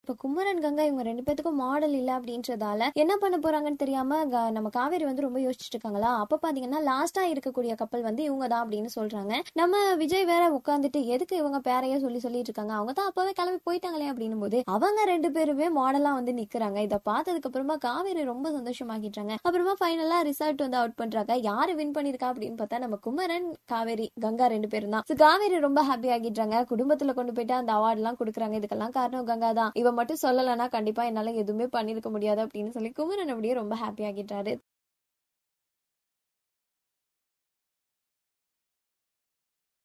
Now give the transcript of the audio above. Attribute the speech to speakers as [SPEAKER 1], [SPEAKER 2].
[SPEAKER 1] இப்ப குமரன் கங்கா இவங்க ரெண்டு பேத்துக்கும் மாடல் இல்ல அப்படின்றதால என்ன பண்ண போறாங்கன்னு தெரியாம க- நம்ம காவேரி வந்து ரொம்ப யோசிச்சுட்டு இருக்காங்களா அப்ப பாத்தீங்கன்னா லாஸ்டா இருக்கக்கூடிய கப்பல் வந்து இவங்க தான் அப்படின்னு சொல்றாங்க நம்ம விஜய் வேற உட்காந்துட்டு எதுக்கு இவங்க பேரைய சொல்லி சொல்லிட்டு இருக்காங்க அவங்க தான் அப்பவே கிளம்பி போயிட்டாங்களே அப்படின்னும் போது அவங்க ரெண்டு பேருமே மாடலா வந்து நிக்கிறாங்க இதை பார்த்ததுக்கு அப்புறமா காவேரி ரொம்ப சந்தோஷமாக்கிட்டாங்க அப்புறமா ஃபைனலா ரிசல்ட் வந்து அவுட் பண்றாங்க யாரு வின் பண்ணிருக்கா அப்படின்னு பார்த்தா நம்ம குமரன் காவேரி கங்கா ரெண்டு பேரும் தான் So, காவேரி ரொம்ப ஹாப்பி ஆகிட்டாங்க குடும்பத்துல கொண்டு போயிட்டு அந்த அவார்ட் எல்லாம் கொடுக்குறாங்க இதுக்கெல்லாம் காரணம் கங்கா தான் இவ மட்டும் சொல்லலைன்னா கண்டிப்பா என்னால எதுவுமே பண்ணிருக்க முடியாது அப்படின்னு சொல்லி குமரன் அப்படியே ரொம்ப ஹாப்பி ஆகிட்டாரு